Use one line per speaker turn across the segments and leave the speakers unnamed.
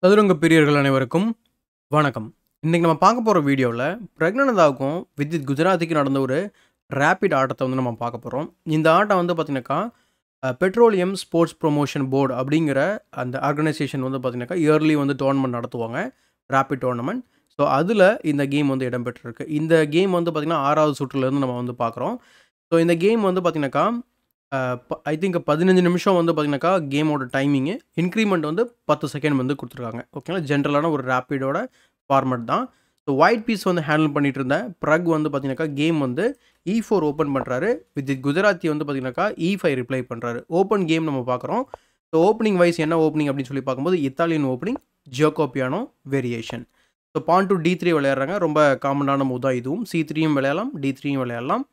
சதுரங்க பிரியர்கள் அனைவருக்கும் வணக்கம் இன்றைக்கி நம்ம பார்க்க போகிற வீடியோவில் பிரக்னனதாவுக்கும் வித்யுத் குஜராத்திக்கும் நடந்த ஒரு ரேபிட் ஆட்டத்தை வந்து நம்ம பார்க்க போகிறோம் இந்த ஆட்டம் வந்து பார்த்திங்கனாக்கா பெட்ரோலியம் ஸ்போர்ட்ஸ் ப்ரொமோஷன் போர்டு அப்படிங்கிற அந்த ஆர்கனைசேஷன் வந்து பார்த்திங்கனாக்கா இயர்லி வந்து டோர்னமெண்ட் நடத்துவாங்க ரேபிட் டோர்னமெண்ட் ஸோ அதில் இந்த கேம் வந்து இடம்பெற்றிருக்கு இந்த கேம் வந்து பார்த்திங்கன்னா ஆறாவது சுற்றுலேருந்து நம்ம வந்து பார்க்குறோம் ஸோ இந்த கேம் வந்து பார்த்திங்கனாக்கா ஐ திங்க் பதினஞ்சு நிமிஷம் வந்து பார்த்திங்கனாக்கா கேமோட டைமிங்கு இன்க்ரிமெண்ட் வந்து பத்து செகண்ட் வந்து கொடுத்துருக்காங்க ஓகேங்களா ஜென்ரலான ஒரு ரேப்பிடோட ஃபார்மட் தான் ஸோ ஒயிட் பீஸ் வந்து ஹேண்டில் பண்ணிட்டு இருந்த ப்ரக் வந்து பார்த்திங்கனாக்கா கேம் வந்து இ ஃபோர் ஓப்பன் பண்ணுறாரு வித் குஜராத்தி வந்து பார்த்திங்கனாக்கா இ ஃபைவ் ரிப்ளை பண்ணுறாரு ஓப்பன் கேம் நம்ம பார்க்குறோம் ஸோ ஓப்பனிங் வைஸ் என்ன ஓப்பனிங் அப்படின்னு சொல்லி பார்க்கும்போது Italian opening Giuoco Piano variation so pawn to D three விளையாடுறாங்க ரொம்ப காமனான மூவ் தான் இதுவும் சி த்ரீயும் விளையாடலாம் டி த்ரீயும் விளையாடலாம்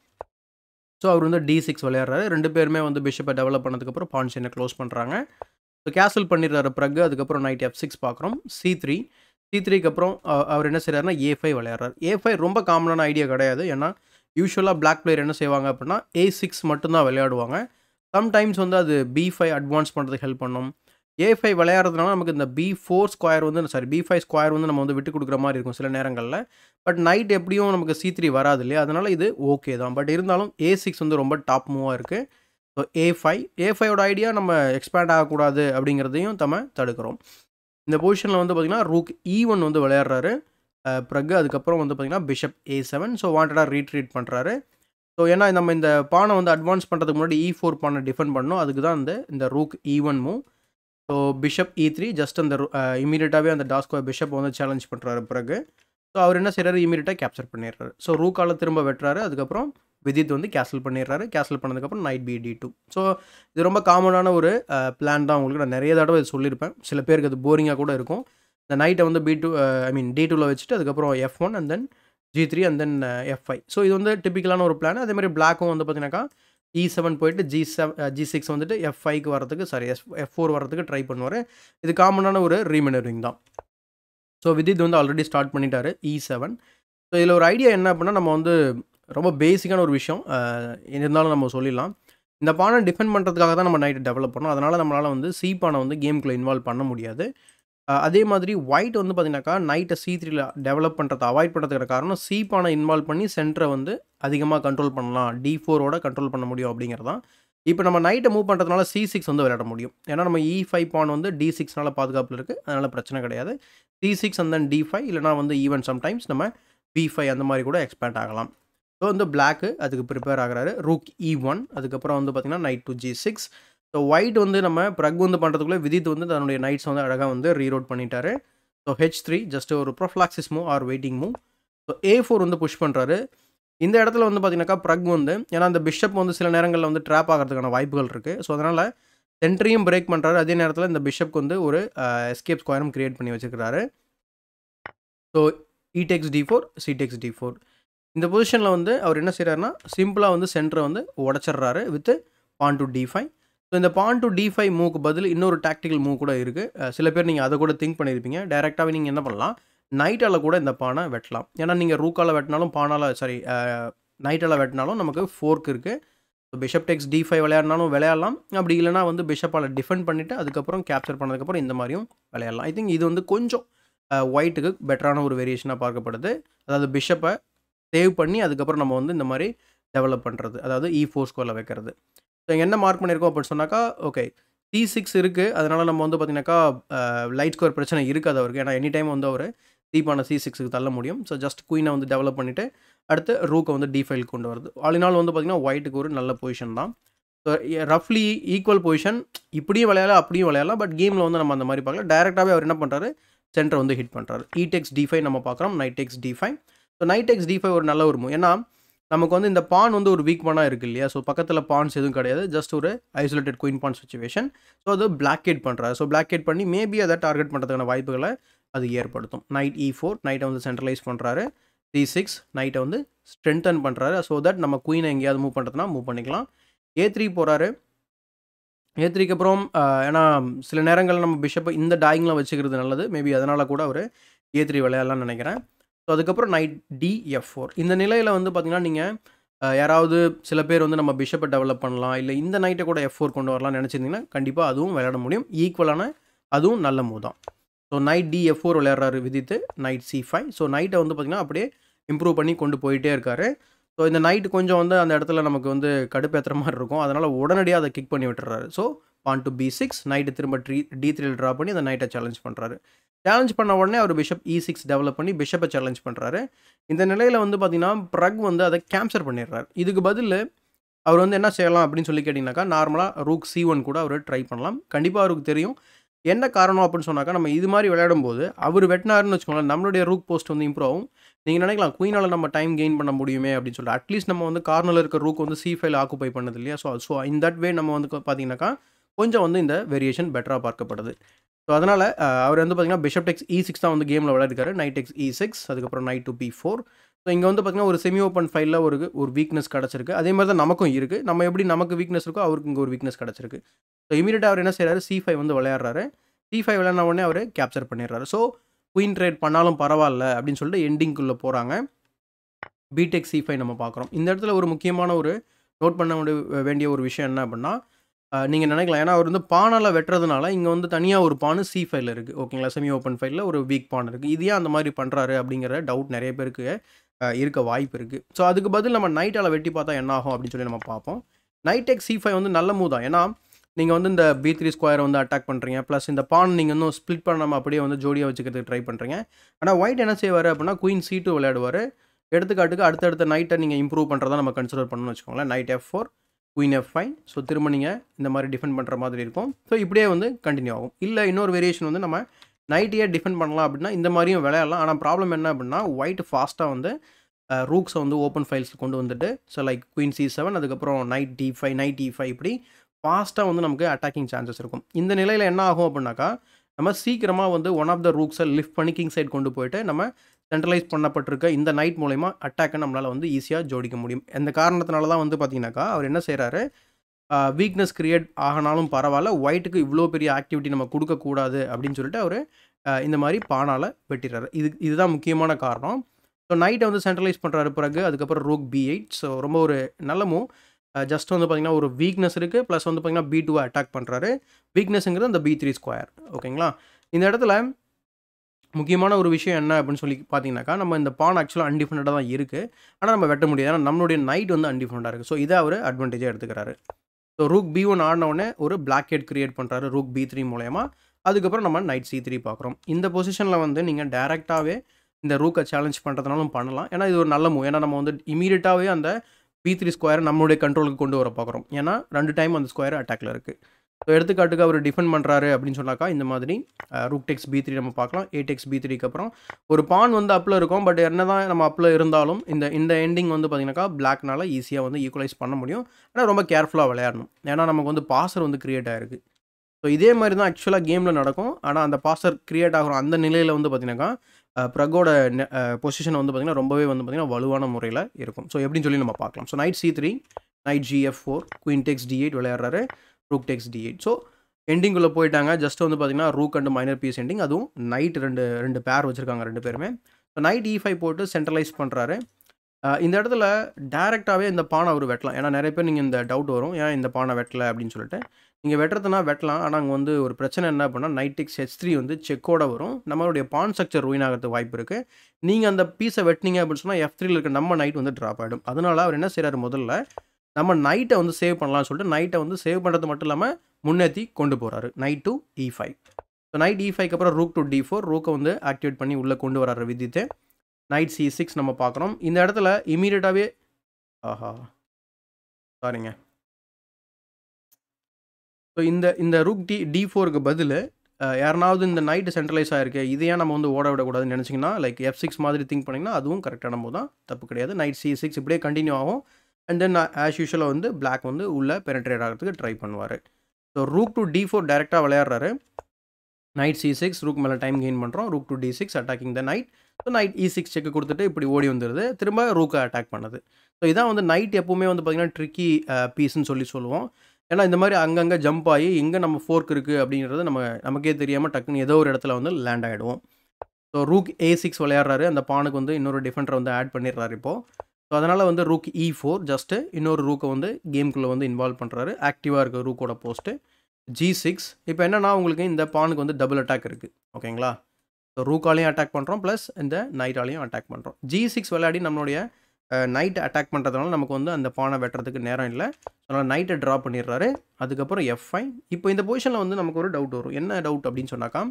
ஸோ அவர் வந்து டி சிக்ஸ் விளையாடுறாரு ரெண்டு பேருமே வந்து பிஷப்பை டெவலப் பண்ணதுக்கப்புறம் பான் சென்னை க்ளோஸ் பண்ணுறாங்க ஸோ கேன்சல் பண்ணிடுறாரு ப்ரக் அதுக்கப்புறம் நைட் எஃப் சிக்ஸ் பார்க்குறோம் சி த்ரீ சி த்ரீக்கு அப்புறம் அ- அவர் என்ன செய்கிறாருன்னா ஏ ஃபைவ் விளையாடுறாரு ஏ ஃபைவ் ரொம்ப காமனான ஐடியா கிடையாது ஏன்னா யூஸ்வலாக பிளாக் பிளேயர் என்ன செய்வாங்க அப்படின்னா ஏ சிக்ஸ் மட்டும்தான் விளையாடுவாங்க சம்டைம்ஸ் வந்து அது பி ஃபைவ் அட்வான்ஸ் பண்ணுறதுக்கு ஹெல்ப் பண்ணும் ஏ ஃபைவ் விளையாடுறதுனால நமக்கு இந்த பி ஃபோர் ஸ்கொயர் வந்து சாரி பி ஃபைவ் ஸ்கொயர் வந்து நம்ம வந்து விட்டு கொடுக்குற மாதிரி இருக்கும் சில நேரங்களில் பட் நைட் எப்படியும் நமக்கு சி த்ரீ வராது இல்லையா அதனால் இது ஓகே தான் பட் இருந்தாலும் ஏ சிக்ஸ் வந்து ரொம்ப டாப் மூவாக இருக்குது ஸோ ஏ ஃபைவ் ஏ ஃபைவோட ஐடியா நம்ம எக்ஸ்பேண்ட் ஆகக்கூடாது அப்படிங்கிறதையும் நம்ம தடுக்கிறோம் இந்த பொசிஷனில் வந்து பார்த்திங்கன்னா ரூக் இ ஒன் வந்து விளையாடுறாரு ப்ரக் அதுக்கப்புறம் வந்து பார்த்திங்கன்னா பிஷப் ஏ செவன் ஸோ வாண்டடாக ரீட்ரீட் பண்ணுறாரு ஸோ ஏன்னா நம்ம இந்த பானை வந்து அட்வான்ஸ் பண்ணுறதுக்கு முன்னாடி இ ஃபோர் பானை டிஃபெண்ட் பண்ணணும் அதுக்கு தான் இந்த இந்த ரூக் இ one move so bishop E three just அந்த இமீடியட்டாகவே அந்த டாஸ்கோ பிஷப் வந்து சேலஞ்ச் பண்ணுறாரு பிறகு ஸோ அவர் என்ன செய்கிறாரு இமீடியட்டாக கேப்சர் பண்ணிடுறாரு ஸோ ரூக்கால திரும்ப வெட்டுறாரு அதுக்கப்புறம் விதித் வந்து கேன்சல் பண்ணிடுறாரு கேன்சல் பண்ணதுக்கப்புறம் knight B D two so இது ரொம்ப காமனான ஒரு பிளான் தான் உங்களுக்கு நான் நிறைய தடவை இது சொல்லியிருப்பேன் சில பேருக்கு அது போரிங்காக கூட இருக்கும் இந்த நைட்டை வந்து B two I mean D டூவில் வச்சுட்டு அதுக்கப்புறம் F one and then G three and then F five so இது வந்து டிப்பிக்கலான ஒரு பிளான் அதே மாதிரி பிளாக்கும் வந்து பார்த்தீங்கன்னாக்கா இ செவன் போயிட்டு ஜி செவ் ஜி சிக்ஸ் வந்துட்டு எஃப் ஃபைவ்க்கு வரதுக்கு சாரி எஸ் எஃப் ஃபோர் வரதுக்கு ட்ரை பண்ணுவார் இது காமனான ஒரு ரீமினரிங் தான் ஸோ விதித் வந்து ஆல்ரெடி ஸ்டார்ட் பண்ணிட்டாரு இ செவன் ஸோ இதில் ஒரு ஐடியா என்ன அப்படின்னா நம்ம வந்து ரொம்ப பேசிக்கான ஒரு விஷயம் அஹ், இருந்தாலும் நம்ம சொல்லிடலாம் இந்த பானை டிஃபெண்ட் பண்ணுறதுக்காக தான் நம்ம நைட்டு டெவலப் பண்ணோம் அதனால் நம்மளால் வந்து சி பானை வந்து கேம்குள்ளே இன்வால்வ் பண்ண முடியாது அஹ், அதே மாதிரி ஒயிட் வந்து பார்த்தீங்கன்னாக்கா நைட்டை சி த்ரீல டெவலப் பண்ணுறதை அவாய்ட் பண்ணுறதுக்கு காரணம் சி பானை இன்வால்வ் பண்ணி சென்டரை வந்து அதிகமாக கண்ட்ரோல் பண்ணலாம் டி ஃபோரோட கண்ட்ரோல் பண்ண முடியும் அப்படிங்கிறதான் இப்போ நம்ம நைட்டை மூவ் பண்ணுறதுனால சி சிக்ஸ் வந்து விளையாட முடியும் ஏன்னா நம்ம இ ஃபைவ் பான் வந்து டி சிக்ஸ்னால பாதுகாப்பில் இருக்குது அதனால் பிரச்சனை கிடையாது C six and then D five இல்லைனா வந்து ஈவன் சம்டைம்ஸ் நம்ம பி ஃபைவ் அந்த மாதிரி கூட எக்ஸ்பேண்ட் ஆகலாம் ஸோ வந்து பிளாக்கு அதுக்கு ப்ரிப்பேர் ஆகுறாரு ரூக் இ ஒன் அதுக்கப்புறம் வந்து பார்த்திங்கன்னா knight to G six so white வந்து நம்ம ப்ரக் வந்து பண்ணுறதுக்குள்ளே விதித் வந்து தன்னுடைய நைட்ஸ் வந்து அழகாக வந்து ரீரோட் பண்ணிட்டாரு ஸோ ஹெச் த்ரீ ஜஸ்ட் ஒரு prophylaxis move or waiting move so A four வந்து புஷ் பண்ணுறாரு இந்த இடத்துல வந்து பார்த்தீங்கன்னாக்கா ப்ரக் வந்து ஏன்னா அந்த பிஷப் வந்து சில நேரங்களில் வந்து ட்ராப் ஆகிறதுக்கான வாய்ப்புகள் இருக்குது ஸோ அதனால் சென்ட்ரியும் பிரேக் பண்ணுறாரு அதே நேரத்தில் இந்த பிஷப்க்கு வந்து ஒரு எஸ்கேப் ஸ்கொயரும் கிரியேட் பண்ணி வச்சிருக்கிறாரு so E takes D four C takes D four இந்த பொசிஷனில் வந்து அவர் என்ன செய்கிறாருன்னா சிம்பிளாக வந்து சென்டரை வந்து உடச்சிட்றாரு with pawn to D five so இந்த பான் டு டி ஃபைவ் மூவ்க்கு பதில் இன்னொரு டாக்டிக்கல் மூவ் கூட இருக்குது சில பேர் நீங்கள் அதை கூட திங்க் பண்ணியிருப்பீங்க டைரெக்டாகவே நீங்கள் என்ன பண்ணலாம் நைட்டால் கூட இந்த பானை வெட்டலாம் ஏன்னா நீங்கள் ரூக்கால் வெட்டினாலும் பானால் சாரி நைட்டால் வெட்டினாலும் நமக்கு ஃபோர்க் இருக்குது so bishop takes D five விளையாடினாலும் விளையாடலாம் அப்படி இல்லைனா வந்து பிஷப்பால் டிஃபெண்ட் பண்ணிவிட்டு அதுக்கப்புறம் கேப்சர் பண்ணதுக்கப்புறம் இந்த மாதிரியும் விளையாடலாம் ஐ திங்க் இது வந்து கொஞ்சம் ஒயிட்டுக்கு பெட்டரான ஒரு வேரியேஷனாக பார்க்கப்படுது அதாவது பிஷப்பை சேவ் பண்ணி அதுக்கப்புறம் நம்ம வந்து இந்த மாதிரி டெவலப் பண்ணுறது அதாவது இ ஃபோர் ஸ்கோரில் வைக்கிறது ஸோ இங்கே என்ன மார்க் பண்ணியிருக்கோம் அப்படின்னு சொன்னாக்கா ஓகே சி சிக்ஸ் இருக்குது அதனால் நம்ம வந்து பார்த்தீங்கன்னாக்கா லைட் ஸ்கோர் பிரச்சனை இருக்காது அவருக்கு ஏன்னா எனி டைம் வந்து அவர் தீப்பான சி சிக்ஸுக்கு தள்ள முடியும் ஸோ ஜஸ்ட் குயினை வந்து டெவலப் பண்ணிவிட்டு அடுத்து ரூக்கை வந்து டி ஃபைல் கொண்டு வருது ஆல் இன் ஆல் வந்து பார்த்திங்கன்னா ஒயிட்டுக்கு ஒரு நல்ல பொசிஷன் தான் ஸோ ரஃப்லி ஈக்குவல் பொசிஷன் இப்படியும் விளையாடலாம் அப்படியும் விளையாடலாம் பட் கேமில் வந்து நம்ம அந்த மாதிரி பார்க்கல டேரெக்டாகவே அவர் என்ன பண்ணுறாரு சென்டர் வந்து ஹிட் பண்ணுறாரு இடெக்ஸ் டி ஃபைவ் நம்ம பார்க்குறோம் knight X D five so knight X D five ஒரு நல்ல ஒரு மூவ் ஏன்னா நமக்கு வந்து இந்த பான் வந்து ஒரு வீக் பானாக இருக்குது இல்லையா ஸோ பக்கத்தில் பான்ஸ் எதுவும் கிடையாது ஜஸ்ட் ஒரு isolated queen pawn situation so அது பிளாக்கேட் பண்ணுறாரு ஸோ பிளாக்கேட் பண்ணி மேபி அதை டார்கெட் பண்ணுறதுக்கான வாய்ப்புகளை அது ஏற்படுத்தும் நைட் இ ஃபோர் நைட்டை வந்து சென்ட்ரலைஸ் பண்ணுறாரு சி சிக்ஸ் நைட்டை வந்து ஸ்ட்ரென்தன் பண்ணுறாரு ஸோ தட் நம்ம குயினை எங்கேயாவது மூவ் பண்ணுறதுனா மூவ் பண்ணிக்கலாம் ஏ த்ரீ போகிறாரு ஏ த்ரீக்கு அப்புறம் ஆஹ், ஏன்னா சில நேரங்களில் நம்ம பிஷப்பை இந்த டாயிங்லாம் வச்சுக்கிறது நல்லது மேபி அதனால் கூட அவர் ஏ த்ரீ விளையாடலாம்னு நினைக்கிறேன் ஸோ அதுக்கப்புறம் நைட் டி எஃப் ஃபோர் இந்த நிலையில் வந்து பார்த்தீங்கன்னா நீங்கள் யாராவது சில பேர் வந்து நம்ம பிஷப்பை டெவலப் பண்ணலாம் இல்லை இந்த நைட்டை கூட எஃப் ஃபோர் கொண்டு வரலாம்னு நினச்சிருந்தீங்கன்னா கண்டிப்பாக அதுவும் விளையாட முடியும் ஈக்குவலான அதுவும் நல்ல மூவ் தான் so knight D F four விளையாடுறாரு விதித்து நைட் சி ஃபைவ் ஸோ நைட்டை வந்து பார்த்திங்கன்னா அப்படியே இம்ப்ரூவ் பண்ணி கொண்டு போயிட்டே இருக்காரு ஸோ இந்த நைட்டு கொஞ்சம் வந்து அந்த இடத்துல நமக்கு வந்து கடுப்பேற்றுற மாதிரி இருக்கும் அதனால் உடனடியாக அதை கிக் பண்ணி விட்டுறாரு so pawn to B six knight திரும்ப ட்ரீ டி த்ரீல ட்ரா பண்ணி அந்த நைட்டை சேலஞ்ச் பண்ணுறாரு சேலஞ்ச் பண்ண உடனே அவர் பிஷப் இ சிக்ஸ் டெவலப் பண்ணி பிஷப்பை சேலஞ்ச் பண்ணுறாரு இந்த நிலையில் வந்து பார்த்திங்கன்னா ப்ரக் வந்து அதை கேப்சர் பண்ணிடுறாரு இதுக்கு பதில் அவர் வந்து என்ன செய்யலாம் அப்படின்னு சொல்லி கேட்டிங்கனாக்கா நார்மலாக ரூக் சி ஒன் கூட அவர் ட்ரை பண்ணலாம் கண்டிப்பாக அவருக்கு தெரியும் என்ன காரணம் அப்படின்னு சொன்னாக்கா நம்ம இது மாதிரி விளையாடும் போது அவர் வெட்டினாருன்னு வச்சுக்கோங்களேன் நம்மளுடைய ரூக் போஸ்ட் வந்து இம்ப்ரூவ் ஆகும் நீங்கள் நினைக்கலாம் குயினால் நம்ம டைம் கெயின் பண்ண முடியுமே அப்படின்னு சொல்லிட்டு அட்லீஸ்ட் நம்ம வந்து கார்னரில் இருக்க ரூக் வந்து சி ஃபைல் ஆக்குப்பை பண்ணது இல்லையா so so in that way நம்ம வந்து பார்த்தீங்கன்னாக்கா கொஞ்சம் வந்து இந்த வேரியேஷன் பெட்டராக பார்க்கப்படுது ஸோ அதனால் அவர் வந்து பார்த்தீங்கன்னா பிஷப் டெக்ஸ் இ சிக்ஸ் தான் வந்து கேமில் விளையாடுக்காரு நைட் எக்ஸ் இ சிக்ஸ் அதுக்கப்புறம் knight to B four so இங்கே வந்து பார்த்தீங்கன்னா ஒரு செமி ஓப்பன் ஃபைலில் ஒரு ஒரு வீக்னஸ் கிடச்சிருக்கு அதே மாதிரி தான் நமக்கும் இருக்குது நம்ம எப்படி நமக்கு வீக்னஸ் இருக்கோ அவருக்கு இங்கே ஒரு வீக்னஸ் கிடச்சிருக்கு ஸோ இமீடியட்டாக அவர் என்ன செய்கிறாரு சி ஃபைவ் வந்து விளையாடுறாரு சி ஃபைவ் விளையாடின உடனே அவர் கேப்சர் பண்ணிடுறாரு ஸோ குயின் ட்ரேட் பண்ணாலும் பரவாயில்ல அப்படின்னு சொல்லிட்டு எண்டிங்குள்ளே போகிறாங்க பிடெக் சி ஃபைவ் நம்ம பார்க்குறோம் இந்த இடத்துல ஒரு முக்கியமான ஒரு நோட் பண்ண வேண்டிய ஒரு விஷயம் என்ன அப்படின்னா நீங்கள் நினைக்கலாம் ஏன்னா அவர் வந்து பானால் வெட்டுறதுனால இங்கே வந்து தனியாக ஒரு பானு சி ஃபைல இருக்குது ஓகேங்களா செமி ஓப்பன் ஃபைலில் ஒரு வீக் பான் இருக்குது இது ஏன் அந்த மாதிரி பண்ணுறாரு அப்படிங்கிற டவுட் நிறைய பேருக்கு இருக்க வாய்ப்பு இருக்குது ஸோ அதுக்கு பதில் நம்ம நைட்டால் வெட்டி பார்த்தா என்ன ஆகும் அப்படின்னு சொல்லி நம்ம பார்ப்போம் நைட் எக்ஸ் சி ஃபைவ் வந்து நல்ல மூவ் தான் ஏன்னா நீங்கள் வந்து இந்த பி த்ரீ ஸ்கொயரை வந்து அட்டாக் பண்ணுறீங்க ப்ளஸ் இந்த பான் நீங்கள் இன்னும் ஸ்ப்ளிட் பண்ணாமல் அப்படியே வந்து ஜோடியாக வச்சுக்கிறதுக்கு ட்ரை பண்ணுறீங்க ஆனால் ஒயிட் என்ன செய்வார் அப்படின்னா குயின் சி டூ விளையாடுவார் எடுத்துக்காட்டுக்கு அடுத்தடுத்த நைட்டை நீங்கள் இம்ப்ரூவ் பண்ணுறதா நம்ம கன்சிடர் பண்ணணும்னு வச்சுக்கோங்களேன் knight F four queen F five so திரும்ப நீங்கள் இந்த மாதிரி டிஃபெண்ட் பண்ணுற மாதிரி இருக்கும் ஸோ இப்படியே வந்து கண்டினியூ ஆகும் இல்லை இன்னொரு வேரியேஷன் வந்து நம்ம நைட்டையே டிஃபெண்ட் பண்ணலாம் அப்படின்னா இந்த மாதிரியும் விளையாடலாம் ஆனால் ப்ராப்ளம் என்ன அப்படின்னா ஒயிட் ஃபாஸ்ட்டாக வந்து ரூக்ஸை வந்து ஓப்பன் ஃபைல்ஸ் கொண்டு வந்துட்டு so like queen C seven அதுக்கப்புறம் knight D five knight D five இப்படி ஃபாஸ்ட்டாக வந்து நமக்கு அட்டாக்கிங் சான்சஸ் இருக்கும் இந்த நிலையில் என்ன ஆகும் அப்படின்னாக்கா நம்ம சீக்கிரமாக வந்து ஒன் ஆஃப் த ரூக்ஸை லிஃப்ட் பண்ணி கிங் சைட் கொண்டு போயிட்டு நம்ம சென்ட்ரலைஸ் பண்ணப்பட்டிருக்க இந்த நைட் மூலயமா அட்டாக்கை நம்மளால் வந்து ஈஸியாக ஜோடிக்க முடியும் இந்த காரணத்தினால தான் வந்து பார்த்தீங்கன்னாக்கா அவர் என்ன செய்கிறாரு வீக்னஸ் கிரியேட் ஆகினாலும் பரவாயில்ல ஒயிட்டுக்கு இவ்வளோ பெரிய ஆக்டிவிட்டி நம்ம கொடுக்கக்கூடாது அப்படின்னு சொல்லிட்டு அவர் இந்த மாதிரி பானால் வெட்டிடுறாரு இது இதுதான் முக்கியமான காரணம் ஸோ நைட்டை வந்து சென்ட்ரலைஸ் பண்ணுறாரு பிறகு அதுக்கப்புறம் ரூக் பி எயிட் ஸோ ரொம்ப ஒரு நல்ல மூவ் ஜஸ்ட் வந்து பார்த்திங்கன்னா ஒரு வீக்னஸ் இருக்குது ப்ளஸ் வந்து பார்த்திங்கன்னா பி டூவை அட்டாக் பண்ணுறாரு வீக்னஸ்ங்கிறது அந்த பி த்ரீ ஸ்கொயர் ஓகேங்களா இந்த இடத்துல முக்கியமான ஒரு விஷயம் என்ன அப்படின்னு சொல்லி பார்த்தீங்கன்னாக்கா நம்ம இந்த பான் ஆக்சுவலாக அன்டிஃபெண்டாக தான் இருக்குது ஆனால் நம்ம வெட்ட முடியாது ஏன்னா நம்மளுடைய நைட் வந்து அன்டிஃபெண்டாக இருக்குது ஸோ இதை அவர் அட்வான்டேஜாக எடுத்துக்கிறாரு ஸோ ரூக் பி ஒன் ஆடினவுடனே ஒரு பிளாக் ஹெட் கிரியேட் பண்ணுறாரு ரூக் பி த்ரீ மூலயமா அதுக்கப்புறம் நம்ம நைட் சி த்ரீ பார்க்குறோம் இந்த பொசிஷனில் வந்து நீங்கள் டேரெக்டாகவே இந்த ரூக்கை சேலஞ்ச் பண்ணுறதுனாலும் பண்ணலாம் ஏன்னா இது ஒரு நல்ல மூவ் ஏன்னா நம்ம வந்து இமீடியட்டாகவே அந்த பி த்ரீ ஸ்கொயர் நம்மளுடைய கண்ட்ரோலுக்கு கொண்டு வர பார்க்குறோம் ஏன்னா ரெண்டு டைம் அந்த ஸ்கொயர் அட்டாக்ல இருக்குது ஸோ எடுத்துக்காட்டுக்கு அவர் டிஃபெண்ட் பண்ணுறாரு அப்படின்னு சொன்னாக்கா இந்த மாதிரி ரூக் டெக்ஸ் பி த்ரீ நம்ம பார்க்கலாம் ஏ டெக்ஸ் பி த்ரீக்கு அப்புறம் ஒரு பான் வந்து அப்பில் இருக்கும் பட் என்ன தான் நம்ம அப்பில் இருந்தாலும் இந்த இந்த எண்டிங் வந்து பார்த்தீங்கன்னாக்கா பிளாக்னால ஈஸியாக வந்து ஈக்குவலைஸ் பண்ண முடியும் ஆனால் ரொம்ப கேர்ஃபுல்லாக விளையாடணும் ஏன்னா நமக்கு வந்து பாசர் வந்து கிரியேட் ஆகிருக்கு ஸோ இதே மாதிரி தான் ஆக்சுவலாக கேமில் நடக்கும் ஆனால் அந்த பாசர் கிரியேட் ஆகிற அந்த நிலையில் வந்து பார்த்தீங்கன்னாக்கா ப்ரகோட பொசிஷன் வந்து பார்த்திங்கன்னா ரொம்பவே வந்து பார்த்திங்கன்னா வலுவான முறையில் இருக்கும் ஸோ எப்படின்னு சொல்லி நம்ம பார்க்கலாம் so knight C three knight G F four queen takes D eight விளையாடுறாரு rook takes D eight so எண்டிங்குள்ளே போயிட்டாங்க ஜஸ்ட் வந்து பார்த்திங்கன்னா rook and minor piece ending அதுவும் நைட் ரெண்டு ரெண்டு பேர் வச்சுருக்காங்க ரெண்டு பேருமே ஸோ நைட் இ ஃபைவ் போட்டு சென்ட்ரலைஸ் பண்ணுறாரு இந்த இடத்துல டேரெக்டாகவே இந்த பானை அவர் வெட்டலாம் ஏன்னா நிறைய பேர் நீங்கள் இந்த டவுட் வரும் ஏன் இந்த பானை வெட்டலை அப்படின்னு சொல்லிட்டு நீங்கள் வெட்டுறதுனா வெட்டலாம் ஆனால் அங்கே வந்து ஒரு பிரச்சனை என்ன அப்படின்னா நைட்டிக்ஸ் ஹெச் த்ரீ வந்து செக்கோட வரும் நம்மளுடைய பான் ஸ்ட்ரக்சர் ரூயின் ஆகிறதுக்கு வாய்ப்பு இருக்குது நீங்கள் அந்த பீஸை வெட்டினீங்க அப்படின்னு சொன்னால் எஃப் த்ரீல இருக்க நம்ம நைட் வந்து ட்ராப் ஆகிடும் அதனால அவர் என்ன செய்கிறாரு முதல்ல நம்ம நைட்டை வந்து சேவ் பண்ணலாம்னு சொல்லிட்டு நைட்டை வந்து சேவ் பண்ணுறது மட்டும் இல்லாமல் முன்னேற்றி கொண்டு போகிறாரு knight to E five so knight E ஃபைவ்க்கு அப்புறம் ரூக் டு டி ஃபோர் ரூக்கை வந்து ஆக்டிவேட் பண்ணி உள்ளே கொண்டு வராரு விதித்து நைட் சி சிக்ஸ் நம்ம பார்க்குறோம் இந்த இடத்துல இமீடியட்டாகவே ஆஹா சாரிங்க ஸோ இந்த இந்த ரூக் டி டி ஃபோருக்கு பதில் யாருனாவது இந்த நைட்டு சென்ட்ரலைஸ் ஆகிருக்கு இதையே நம்ம வந்து ஓட விடக்கூடாதுன்னு நினச்சிங்கன்னா லைக் எஃப் சிக்ஸ் மாதிரி திங்க் பண்ணிங்கன்னா அதுவும் கரெக்டான போது தான் தப்பு கிடையாது நைட் சி சிக்ஸ் இப்படியே கண்டினியூ ஆகும் அண்ட் தென் ஆஸ் யூஷுவலாக வந்து பிளாக் வந்து உள்ளே பெனட்ரேட் ஆகிறதுக்கு ட்ரை பண்ணுவார் so rook to D four டேரெக்டாக விளையாடுறாரு நைட் சி சிக்ஸ் ரூக் மேலே டைம் கெயின் பண்ணுறோம் rook to D six attacking the knight so knight E six check கொடுத்துட்டு இப்படி ஓடி வந்துடுது திரும்ப ரூக்கை அட்டாக் பண்ணுது ஸோ இதான் வந்து நைட் எப்போவுமே வந்து பார்த்திங்கன்னா ட்ரிக்கி பீஸ்ன்னு சொல்லி சொல்லுவோம் ஏன்னா இந்த மாதிரி அங்கங்கே ஜம்ப் ஆகி எங்கே நம்ம ஃபோர்க் இருக்குது அப்படிங்கிறது நம்ம நமக்கே தெரியாமல் டக்குன்னு ஏதோ ஒரு இடத்துல வந்து லேண்ட் ஆகிடுவோம் ஸோ ரூக் ஏ சிக்ஸ் விளையாடுறாரு அந்த பானுக்கு வந்து இன்னொரு டிஃபெண்டரை வந்து ஆட் பண்ணிடுறாரு இப்போது ஸோ அதனால் வந்து ரூக் இ ஃபோர் ஜஸ்ட்டு இன்னொரு ரூக்கை வந்து கேம்குள்ளே வந்து இன்வால்வ் பண்ணுறாரு ஆக்டிவாக இருக்க ரூக்கோட போஸ்ட்டு ஜி சிக்ஸ் இப்போ என்னென்னா உங்களுக்கு இந்த பானுக்கு வந்து டபுள் அட்டாக் இருக்குது ஓகேங்களா ஸோ ரூக்காலையும் அட்டாக் பண்ணுறோம் ப்ளஸ் இந்த நைட்டாலையும் அட்டாக் பண்ணுறோம் ஜி சிக்ஸ் விளையாடி நம்மளுடைய நைட் அட்டாக் பண்ணுறதுனால நமக்கு வந்து அந்த பானை வெட்டுறதுக்கு நேரம் இல்லை அதனால் நைட்டை ட்ரா பண்ணிடுறாரு அதுக்கப்புறம் எஃப் ஃபைவ் இப்போ இந்த பொசிஷனில் வந்து நமக்கு ஒரு டவுட் வரும் என்ன டவுட் அப்படின்னு சொன்னாக்கா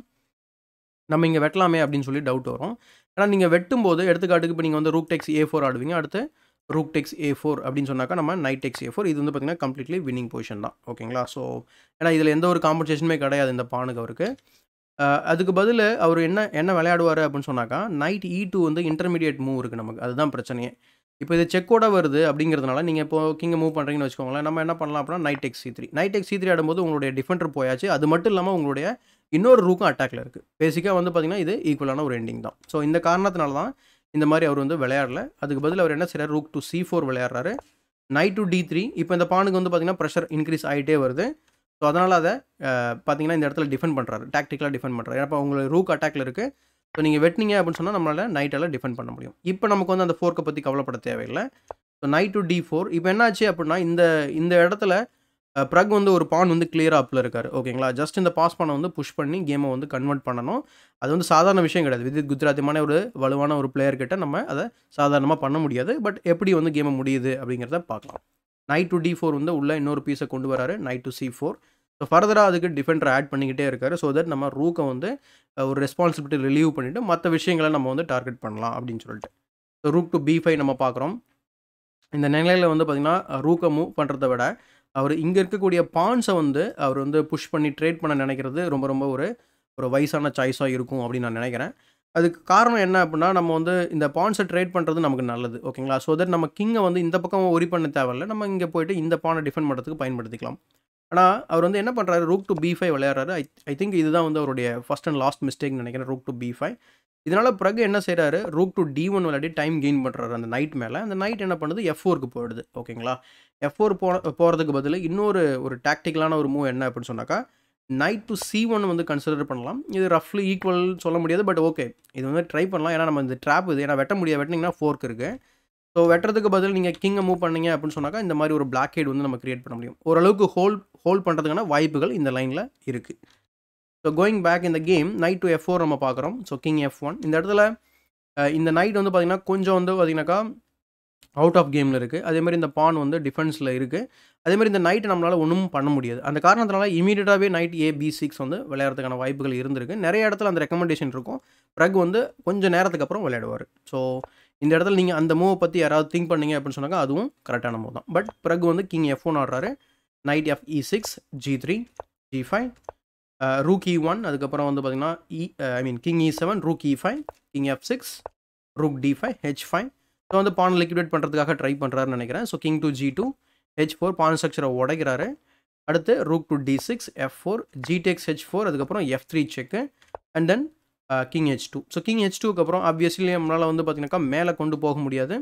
நம்ம இங்கே வெட்டலாமே அப்படின்னு சொல்லி டவுட் வரும் ஏன்னா நீங்கள் வெட்டும்போது எடுத்துக்காட்டுக்கு இப்போ நீங்கள் வந்து ரூக் டெக்ஸ் ஏ ஃபோர் ஆடுவீங்க அடுத்து ரூக் டெக்ஸ் ஏ ஃபோர் அப்படின்னு சொன்னாக்கா நம்ம நைட் டெக்ஸ் ஏ ஃபோர் இது வந்து பார்த்திங்கன்னா கம்ப்ளீட்லி வின்னிங் பொசிஷன் தான் ஓகேங்களா ஸோ ஏன்னா இதில் எந்த ஒரு காம்படிஷனுமே கிடையாது இந்த பானுக்கு அவருக்கு அதுக்கு பதில் அவர் என்ன என்ன விளையாடுவார் அப்படின்னு சொன்னாக்கா நைட் இ டூ வந்து இன்டர்மீடியட் மூவ் இருக்குது நமக்கு அதுதான் பிரச்சனையே இப்போ இது செக்கோட வருது அப்படிங்கிறதுனால நீங்கள் இப்போ கிங்கை மூவ் பண்ணுறீங்கன்னு வச்சுக்கோங்களேன் நம்ம என்ன பண்ணலாம் அப்படின்னா knight x c three knight x c three ஆடும்போது உங்களுடைய டிஃபெண்டர் போயாச்சு அது மட்டும் இல்லாமல் உங்களுடைய இன்னொரு ரூக்கும் அட்டாக்ல இருக்குது பேசிக்காக வந்து பார்த்திங்கன்னா இது ஈக்குவலான ஒரு எண்டிங் தான் ஸோ இந்த காரணத்தினால தான் இந்த மாதிரி அவர் வந்து விளையாடல அதுக்கு பதில் அவர் என்ன செய்கிறார் ரூக் டு சி ஃபோர் விளையாடுறாரு நைட் டு டி த்ரீ இப்போ இந்த பானுக்கு வந்து பார்த்திங்கன்னா ப்ரெஷர் இன்க்ரீஸ் ஆகிட்டே வருது ஸோ அதனால் அதை பார்த்தீங்கன்னா இந்த இடத்துல டிஃபெண்ட் பண்ணுறாரு டாக்டிக்கலாக டிஃபெண்ட் பண்ணுறாரு ஏன்னா இப்போ உங்களுக்கு ரூக் அட்டாக்ல இருக்குது ஸோ நீங்கள் வெட்டினீங்க அப்படின்னு சொன்னால் நம்மளால் நைட்டால் டிஃபெண்ட் பண்ண முடியும் இப்போ நமக்கு வந்து அந்த ஃபோர்க்கை பற்றி கவலைப்பட தேவையில்லை so knight to D four இப்போ என்னாச்சு அப்படின்னா இந்த இந்த இடத்துல ப்ரக் வந்து ஒரு பான் வந்து கிளியராக அப்பில் இருக்கார் ஓகேங்களா ஜஸ்ட் இந்த பாஸ் பண்ண வந்து புஷ் பண்ணி கேமை வந்து கன்வெர்ட் பண்ணணும் அது வந்து சாதாரண விஷயம் கிடையாது விதித் குஜராத்தியமான ஒரு வலுவான ஒரு பிளேயர் கிட்ட நம்ம அதை சாதாரணமாக பண்ண முடியாது பட் எப்படி வந்து கேமை முடியுது அப்படிங்கிறத பார்க்கலாம் நைட் டு டி ஃபோர் வந்து உள்ள இன்னொரு பீஸை கொண்டு வராரு knight to c four so ஃபர்தராக அதுக்கு டிஃபெண்டர் ஆட் பண்ணிக்கிட்டே இருக்காரு ஸோ தட் நம்ம ரூக்கை வந்து ஒரு ரெஸ்பான்சிபிலிட்டி ரிலீவ் பண்ணிவிட்டு மற்ற விஷயங்களை நம்ம வந்து டார்கெட் பண்ணலாம் அப்படின்னு சொல்லிட்டு so rook to b five நம்ம பார்க்குறோம் இந்த நிலையில் வந்து பார்த்திங்கன்னா ரூக்கை மூவ் பண்ணுறத விட அவர் இங்கே இருக்கக்கூடிய பான்ஸை வந்து அவர் வந்து புஷ் பண்ணி ட்ரேட் பண்ண நினைக்கிறது ரொம்ப ரொம்ப ஒரு ஒரு வயசான சாய்ஸாக இருக்கும் அப்படின்னு நான் நினைக்கிறேன் அதுக்கு காரணம் என்ன அப்படின்னா நம்ம வந்து இந்த பான்ஸை ட்ரேட் பண்ணுறது நமக்கு நல்லது ஓகேங்களா ஸோ தட் நம்ம கிங்கை வந்து இந்த பக்கம் ஒரி பண்ண தேவையில்ல நம்ம இங்கே போயிட்டு இந்த பானை டிஃபெண்ட் பண்ணுறதுக்கு பயன்படுத்திக்கலாம் ஆனால் அவர் வந்து என்ன பண்ணுறாரு ரூக் டு பி ஃபைவ் விளையாடுறாரு ஐ ஐ திங்க் இதுதான் வந்து அவருடைய ஃபஸ்ட் அண்ட் லாஸ்ட் மிஸ்டேக் நினைக்கிறேன் ரூக் டு பி ஃபைவ் இதனால் பிறகு என்ன செய்கிறாரு ரூக் டு டி ஒன் விளையாடி டைம் கெயின் பண்ணுறாரு அந்த நைட் மேலே அந்த நைட் என்ன பண்ணுது எஃப் ஃபோருக்கு போயிடுது ஓகேங்களா எஃப் ஃபோர் போ போகிறதுக்கு பதில் இன்னொரு ஒரு டாக்டிக்கலான ஒரு மூவ் என்ன அப்படின்னு சொன்னாக்கா நைட் டு சி ஒன் வந்து கன்சிடர் பண்ணலாம் இது ரஃப்லி ஈக்குவல் சொல்ல முடியாது பட் ஓகே இது வந்து ட்ரை பண்ணலாம் ஏன்னா நம்ம இந்த ட்ராப் இது ஏன்னா வெட்ட முடியாது வெட்டினீங்கன்னா ஃபோர்க் இருக்குது ஸோ வெட்டுறதுக்கு பதில் நீங்கள் கிங்கை மூவ் பண்ணீங்க அப்படின்னு சொன்னாக்கா இந்த மாதிரி ஒரு பிளாக் ஹெட் வந்து நம்ம கிரியேட் பண்ண முடியும் ஓரளவுக்கு ஹோல் ஹோல்ட் பண்ணுறதுக்கான வாய்ப்புகள் இந்த லைனில் இருக்குது ஸோ கோயிங் பேக் இந்த game knight to f four நம்ம பார்க்குறோம் ஸோ கிங் எஃப் ஒன் இந்த இடத்துல இந்த நைட் வந்து பார்த்திங்கன்னா கொஞ்சம் வந்து பார்த்திங்கனாக்கா அவுட் ஆஃப் கேமில் இருக்குது அதேமாதிரி இந்த பான் வந்து டிஃபென்ஸில் இருக்குது அதேமாதிரி இந்த நைட் நம்மளால் ஒன்றும் பண்ண முடியாது அந்த காரணத்தினால இமீடியட்டாகவே நைட் ஏ பி சிக்ஸ் வந்து விளையாடுறதுக்கான வாய்ப்புகள் இருந்திருக்கு நிறைய இடத்துல அந்த ரெக்கமெண்டேஷன் இருக்கும் ப்ரக் வந்து கொஞ்சம் நேரத்துக்கு அப்புறம் விளையாடுவார் ஸோ இந்த இடத்துல நீங்கள் அந்த மூவை பற்றி யாராவது திங்க் பண்ணீங்க அப்படின்னு சொன்னாங்க அதுவும் கரெக்டான மூவ் தான் பட் ப்ரக் வந்து கிங் எஃப் ஒன் ஆடுறாரு knight f e six g three g five rook இ ஒன் அதுக்கப்புறம் வந்து பார்த்திங்கன்னா e I mean king e seven rook e five king f six rook d five h five so வந்து pawn liquidate பண்ணுறதுக்காக try பண்ணுறாருன்னு நினைக்கிறேன் so king to g two h four pawn ஸ்ட்ரக்சரை உடைக்கிறாரு அடுத்து rook to D six f four g takes h four அதுக்கப்புறம் F three check and then king h two so king h டூக்கு அப்புறம் obviously நம்மளால் வந்து பார்த்திங்கனாக்கா மேலே கொண்டு போக முடியாது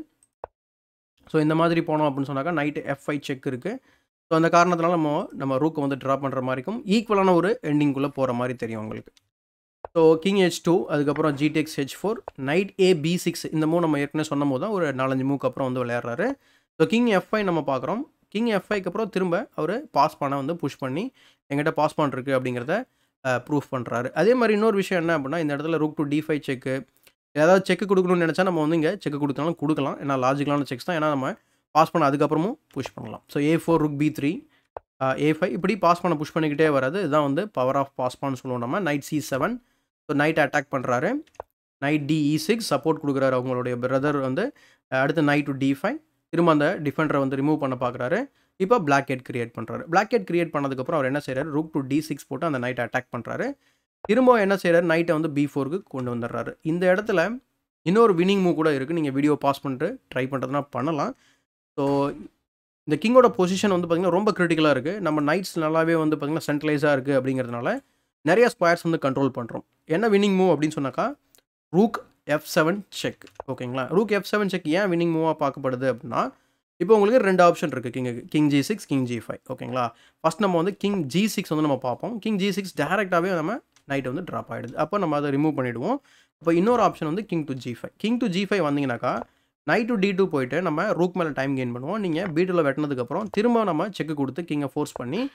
ஸோ இந்த மாதிரி போனோம் அப்படின்னு சொன்னாக்கா நைட்டு எஃப் ஃபைவ் செக் இருக்குது ஸோ அந்த காரணத்தினால நம்ம நம்ம ரூக்கை வந்து ட்ரா பண்ணுற மாதிரி இருக்கும் ஈக்குவலான ஒரு எண்டிங்குள்ளே போகிற மாதிரி தெரியும் உங்களுக்கு ஸோ கிங் ஹெச் டூ அதுக்கப்புறம் g takes h four knight a b six இந்த மூணு நம்ம ஏற்கனவே சொன்ன போது தான் ஒரு நாலஞ்சு மூக்கு அப்புறம் வந்து விளையாடுறாரு ஸோ கிங் எஃப் ஃபைவ் நம்ம பார்க்குறோம் கிங் எஃப் ஃபைவ்க்கு அப்புறம் திரும்ப அவர் பாஸ் பண்ண வந்து புஷ் பண்ணி எங்கிட்ட பாஸ் பண்ணிருக்கு அப்படிங்கிறத ப்ரூஃப் பண்ணுறாரு அதே மாதிரி இன்னொரு விஷயம் என்ன அப்படின்னா இந்த இடத்துல rook to D five check ஏதாவது செக்கு கொடுக்கணும்னு நினச்சா நம்ம வந்து இங்கே செக்கு கொடுத்தாலும் கொடுக்கலாம் ஏன்னா லாஜிக்கலான செக்ஸ் தான் ஏன்னா நம்ம பாஸ் பண்ண அதுக்கப்புறமும் புஷ் பண்ணலாம் so A four rook b three a five இப்படி பாஸ் பண்ண புஷ் பண்ணிக்கிட்டே வராது இதுதான் வந்து பவர் ஆஃப் பாஸ் பண்ணு சொல்லுவோம் நம்ம knight c seven so knight attack பண்ணுறாரு knight d e six support கொடுக்குறாரு அவங்களுடைய பிரதர் வந்து அடுத்து நைட் டு டி ஃபைவ் திரும்ப அந்த டிஃபெண்டரை வந்து ரிமூவ் பண்ண பார்க்குறாரு இப்போ பிளாக் ஹெட் கிரியேட் பண்ணுறாரு பிளாக் ஹெட் கிரியேட் பண்ணதுக்கப்புறம் அவர் என்ன செய்கிறார் ரூக் டு டி சிக்ஸ் போட்டு அந்த நைட் அட்டாக் பண்ணுறாரு திரும்ப என்ன செய்கிறார் நைட்டை வந்து பி ஃபோருக்கு கொண்டு வந்துடுறாரு இந்த இடத்துல இன்னொரு வினிங் மூவ் கூட இருக்குது நீங்கள் வீடியோ பாஸ் பண்ணிட்டு ட்ரை பண்ணுறதுனா பண்ணலாம் ஸோ இந்த கிங்கோட பொசிஷன் வந்து பார்த்திங்கன்னா ரொம்ப கிரிட்டிக்கலாக இருக்குது நம்ம நைட்ஸ் நல்லாவே வந்து பார்த்திங்கன்னா சென்ட்ரலைஸாக இருக்குது அப்படிங்கிறதுனால நிறைய ஸ்கொயர்ஸ் வந்து கண்ட்ரோல் பண்ணுறோம் என்ன வின்னிங் மூவ் அப்படின்னு சொன்னாக்கா ரூக் எஃப் செவன் செக் ஓகேங்களா ரூக் எஃப் செவன் செக் ஏன் வின்னிங் மூவாக பார்க்கப்படுது அப்படின்னா இப்போ உங்களுக்கு ரெண்டு ஆப்ஷன் இருக்குது king king G six king G five ஓகேங்களா ஃபஸ்ட் நம்ம வந்து கிங் ஜி சிக்ஸ் வந்து நம்ம பார்ப்போம் கிங் ஜி சிக்ஸ் டேரெக்டாகவே நம்ம நைட் வந்து ட்ராப் ஆகிடுது அப்போ நம்ம அதை ரிமூவ் பண்ணிவிடுவோம் அப்போ இன்னொரு ஆப்ஷன் வந்து king to g five king to g five வந்தீங்கன்னாக்கா நைட் டு டி டூ போயிட்டு நம்ம ரூக் மேலே டைம் கெயின் பண்ணுவோம் நீங்கள் பி டூவில் வெட்டினதுக்கப்புறம் திரும்ப நம்ம செக்கு கொடுத்து கிங்கை ஃபோர்ஸ் பண்ணி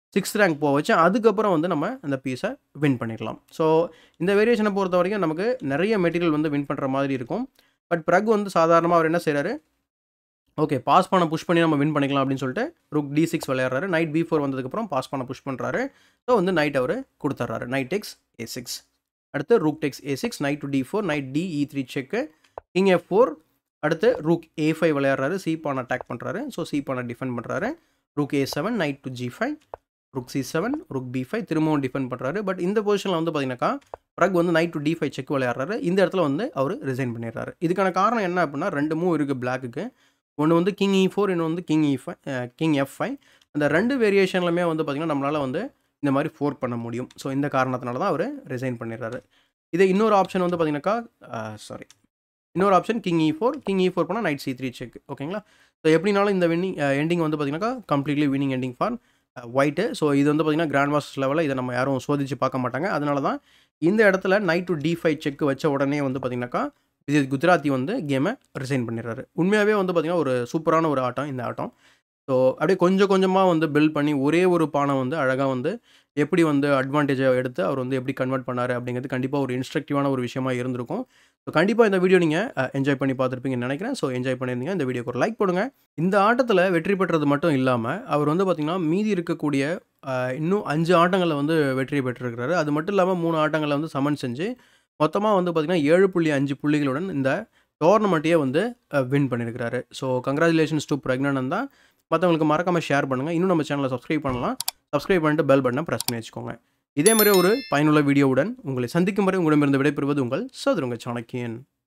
சிக்ஸ்த் ரேங்க் போக வச்சு அதுக்கப்புறம் வந்து நம்ம அந்த பீஸை வின் பண்ணிடலாம் ஸோ இந்த வேரியேஷனை பொறுத்த வரைக்கும் நமக்கு நிறைய மெட்டீரியல் வந்து வின் பண்ணுற மாதிரி இருக்கும் பட் ப்ரக் வந்து சாதாரணமாக அவர் என்ன செய்கிறாரு ஓகே பாஸ் பண்ண புஷ் பண்ணி நம்ம வின் பண்ணிக்கலாம் அப்படின்னு சொல்லிட்டு ருக் டி சிக்ஸ் விளையாடுறாரு நைட் பி ஃபோர் வந்ததுக்கப்புறம் பாஸ் பண்ண புஷ் பண்ணுறாரு ஸோ வந்து நைட் அவர் கொடுத்துட்றாரு நைட் எக்ஸ் ஏ சிக்ஸ் அடுத்து rook takes a six knight to D four knight d e three check king f four அடுத்து ரூக் ஏ ஃபைவ் விளையாடுறாரு சி பான் அட்டாக் பண்ணுறாரு ஸோ சி பானை defend பண்ணுறாரு rook a seven knight to g five rook c seven rook b five திரும்பவும் defend பண்ணுறாரு but இந்த பொசிஷனில் வந்து பார்த்தீங்கன்னாக்கா ரக் வந்து knight to D five check விளையாடுறாரு இந்த இடத்துல வந்து அவர் ரிசைன் பண்ணிடுறாரு இதுக்கான காரணம் என்ன அப்படின்னா ரெண்டு மூவ் இருக்குது பிளாக்குக்கு ஒன்று வந்து கிங் இ ஃபோர் இன்னொன்று வந்து king e five king f five அந்த ரெண்டு வேரியேஷன்லுமே வந்து பார்த்திங்கன்னா நம்மளால் வந்து இந்த மாதிரி ஃபோர் பண்ண முடியும் ஸோ இந்த காரணத்தினால தான் அவர் ரிசைன் பண்ணிடுறாரு இதே இன்னொரு ஆப்ஷன் வந்து பார்த்தீங்கன்னாக்கா சாரி இன்னொரு option king e four king e four பண்ணால் நைட் சி த்ரீ செக் ஓகேங்களா ஸோ எப்படினாலும் இந்த வின்னிங் எண்டிங் வந்து பார்த்தீங்கன்னாக்கா completely winning ending for white so இது வந்து பார்த்திங்கன்னா கிராண்ட் மாஸ்டர்ஸ் லெவலில் இதை நம்ம யாரும் சோதிச்சு பார்க்க மாட்டாங்க அதனால தான் இந்த இடத்துல knight to D five check வச்ச உடனே வந்து பார்த்திங்கனாக்கா இது குஜராத்தி வந்து கேமை ரிசைன் பண்ணிடுறாரு உண்மையாகவே வந்து பார்த்திங்கன்னா ஒரு சூப்பரான ஒரு ஆட்டம் இந்த ஆட்டம் ஸோ அப்படியே கொஞ்சம் கொஞ்சமாக வந்து பில்ட் பண்ணி ஒரே ஒரு பானை வந்து அழகாக வந்து எப்படி வந்து அட்வான்டேஜை எடுத்து அவர் வந்து எப்படி கன்வெர்ட் பண்ணார் அப்படிங்கிறது கண்டிப்பாக ஒரு இன்ஸ்ட்ரக்டிவான ஒரு விஷயமா இருந்திருக்கும் ஸோ கண்டிப்பாக இந்த வீடியோ நீங்கள் என்ஜாய் பண்ணி பார்த்துருப்பீங்கன்னு நினைக்கிறேன் ஸோ என்ஜாய் பண்ணியிருந்தீங்க இந்த வீடியோக்கு ஒரு லைக் போடுங்க இந்த ஆட்டத்தில் வெற்றி பெற்றது மட்டும் இல்லாமல் அவர் வந்து பார்த்திங்கன்னா மீதி இருக்கக்கூடிய இன்னும் அஞ்சு ஆட்டங்களில் வந்து வெற்றி பெற்றிருக்கிறாரு அது மட்டும் இல்லாமல் மூணு ஆட்டங்களில் வந்து சமன் செஞ்சு மொத்தமாக வந்து பார்த்திங்கன்னா ஏழு புள்ளி அஞ்சு புள்ளிகளுடன் இந்த டோர்னமெண்ட்டையே வந்து வின் பண்ணியிருக்கிறாரு ஸோ கங்க்ராச்சுலேஷன்ஸ் டு பிரக்னன் தான் மற்றவங்களுக்கு மறக்காமல் ஷேர் பண்ணுங்கள் இன்னும் நம்ம சேனலை சப்ஸ்கிரைப் பண்ணலாம் சப்ஸ்கிரைப் பண்ணிட்டு பெல் பட்டனை ப்ரெஸ் பண்ணி வச்சுக்கோங்க இதே மாதிரி ஒரு பயனுள்ள வீடியோவுடன் உங்களை சந்திக்கும் வரை உங்களிடமிருந்து விடைபெறுவது உங்கள் சதுருங்க சாணக்கியன்